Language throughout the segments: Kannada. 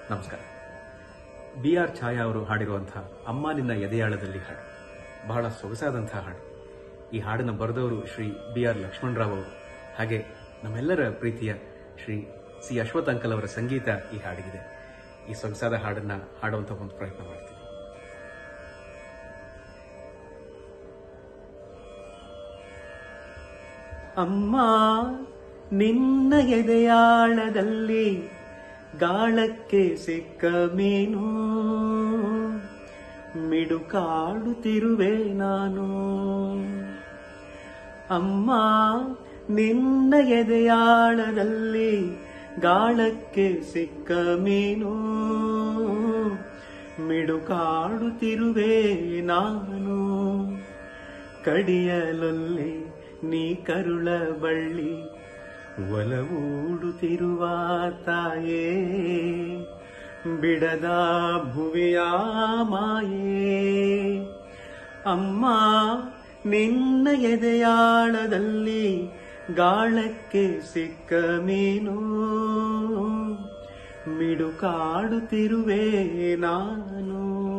ನಮಸ್ಕಾರ ಬಿ ಆರ್ ಛಾಯಾ ಅವರು ಹಾಡಿರುವಂತಹ ಅಮ್ಮ ನಿನ್ನ ಎದೆಯಾಳದಲ್ಲಿ ಹಾಡು ಬಹಳ ಸೊಗಸಾದಂತಹ ಹಾಡು ಈ ಹಾಡನ್ನು ಬರೆದವರು ಶ್ರೀ ಬಿ ಆರ್ ಲಕ್ಷ್ಮಣರಾವ್ ಅವರು ಹಾಗೆ ನಮ್ಮೆಲ್ಲರ ಪ್ರೀತಿಯ ಶ್ರೀ ಸಿ ಅಶ್ವಥ್ ಅಂಕಲ್ ಅವರ ಸಂಗೀತ ಈ ಹಾಡಿಗಿದೆ ಈ ಸೊಗಸಾದ ಹಾಡನ್ನ ಹಾಡುವಂತ ಒಂದು ಪ್ರಯತ್ನ ಮಾಡ್ತೀನಿ ಅಮ್ಮ ನಿನ್ನ ಎದೆಯಾಳದಲ್ಲಿ ಗಾಳಕ್ಕೆ ಸಿಕ್ಕ ಮೀನು ಮಿಡುಕಾಡುತ್ತಿರುವೆ ನಾನು ಅಮ್ಮ ನಿನ್ನ ಎದೆಯಾಳದಲ್ಲಿ ಗಾಳಕ್ಕೆ ಸಿಕ್ಕ ಮೀನು ಮಿಡುಕಾಡುತ್ತಿರುವೆ ನಾನು ಕಡಿಯಲೊಲ್ಲೆ ನೀ ಕರುಳ ಬಳ್ಳಿ ಒಲವೂಡುತ್ತಿರುವ ತಾಯೇ ಬಿಡದ ಭುವಿಯ ಮಾಯೇ ಅಮ್ಮ ನಿನ್ನ ಎದೆಯಾಳದಲ್ಲಿ ಗಾಳಕ್ಕೆ ಸಿಕ್ಕ ಮೀನು ಮಿಡುಕಾಡುತ್ತಿರುವೆ ನಾನು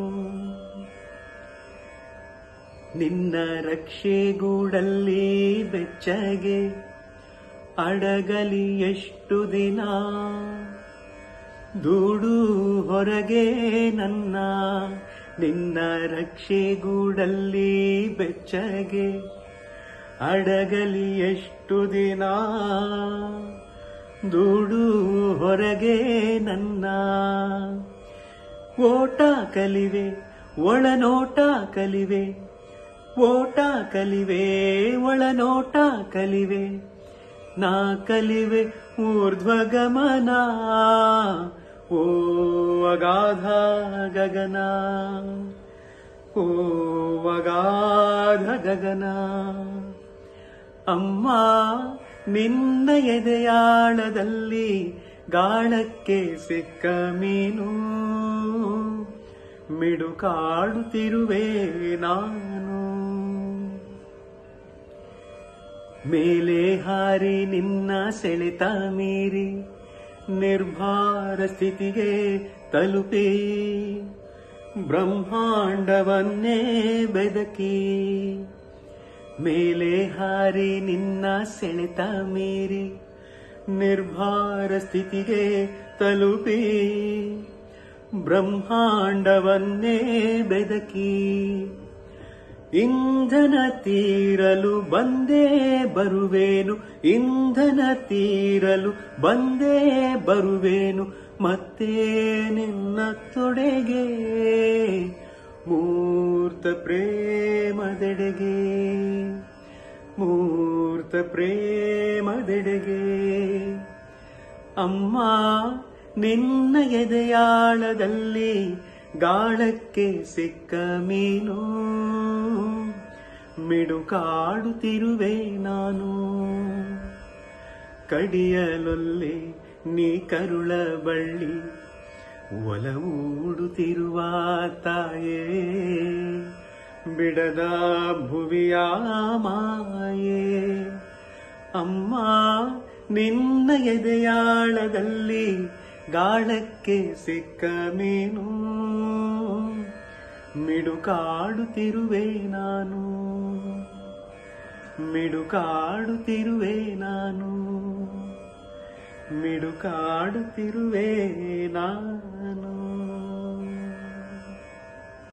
ನಿನ್ನ ರಕ್ಷೆಗೂಡಲ್ಲಿ ಬೆಚ್ಚಗೆ ಅಡಗಲಿ ಎಷ್ಟು ದಿನ ದೂಡು ಹೊರಗೆ ನನ್ನ ನಿನ್ನ ರಕ್ಷೆಗೂಡಲ್ಲಿ ಬೆಚ್ಚಗೆ ಅಡಗಲಿ ಎಷ್ಟು ದಿನ ದೂಡು ಹೊರಗೆ ನನ್ನ ಓಟ ಕಲಿವೆ ಒಳನೋಟ ಕಲಿವೆ ಓಟ ಕಲಿವೆ ಒಳನೋಟ ಕಲಿವೆ ನಾ ಕಲಿವೆ ಊರ್ಧ್ವಗಮನ ಓ ಅಗಾಧ ಗಗನ ಓ ಅಗಾಧ ಗಗನ ಅಮ್ಮ ನಿನ್ನ ಎದೆಯಾಳದಲ್ಲಿ ಗಾಳಕ್ಕೆ ಸಿಕ್ಕ ಮೀನು ಮಿಡುಕಾಡುತ್ತಿರುವೆ ನಾನು ಮೇಲೆ ಹಾರಿ ನಿನ್ನ ಸೆಳೆತ ಮೀರಿ ನಿರ್ಭಾರ ಸ್ಥಿತಿಗೆ ತಲುಪಿ ಬ್ರಹ್ಮಾಂಡವನ್ನೇ ಬೆದಕಿ ಮೇಲೆ ಹಾರಿ ನಿನ್ನ ಸೆಳೆತ ಮೀರಿ ನಿರ್ಭಾರ ಸ್ಥಿತಿಗೆ ತಲುಪಿ ಬ್ರಹ್ಮಾಂಡವನ್ನೇ ಬೆದಕಿ ಇಂಧನ ತೀರಲು ಬಂದೇ ಬರುವೇನು ಇಂಧನ ತೀರಲು ಬಂದೇ ಬರುವೇನು ಮತ್ತೆ ನಿನ್ನ ತೊಡೆಗೆ ಮೂರ್ತ ಪ್ರೇಮದೆಡೆಗೆ ಮೂರ್ತ ಪ್ರೇಮದೆಡೆಗೆ ಅಮ್ಮ ನಿನ್ನ ಎದೆಯಾಳದಲ್ಲಿ ಗಾಳಕ್ಕೆ ಸಿಕ್ಕ ಮೀನು ಮಿಡುಕಾಡುತ್ತಿರುವೆ ನಾನು ಕಡಿಯಲೊಲ್ಲೆ ನೀ ಕರುಳ ಬಳ್ಳಿ ಒಲವೂಡುತ್ತಿರುವ ತಾಯೇ ಬಿಡದ ಭುವಿಯ ಮಾಯೇ ಅಮ್ಮ ನಿನ್ನ ಎದೆಯಾಳದಲ್ಲಿ ಗಾಳಕ್ಕೆ ಸಿಕ್ಕ ಮೀನು ಮಿಡುಕಾಡುತ್ತಿರುವೆ ನಾನು ಮಿಡುಕಾಡುತ್ತಿರುವೆ ನಾನು ಮಿಡುಕಾಡುತ್ತಿರುವೆ ನಾನು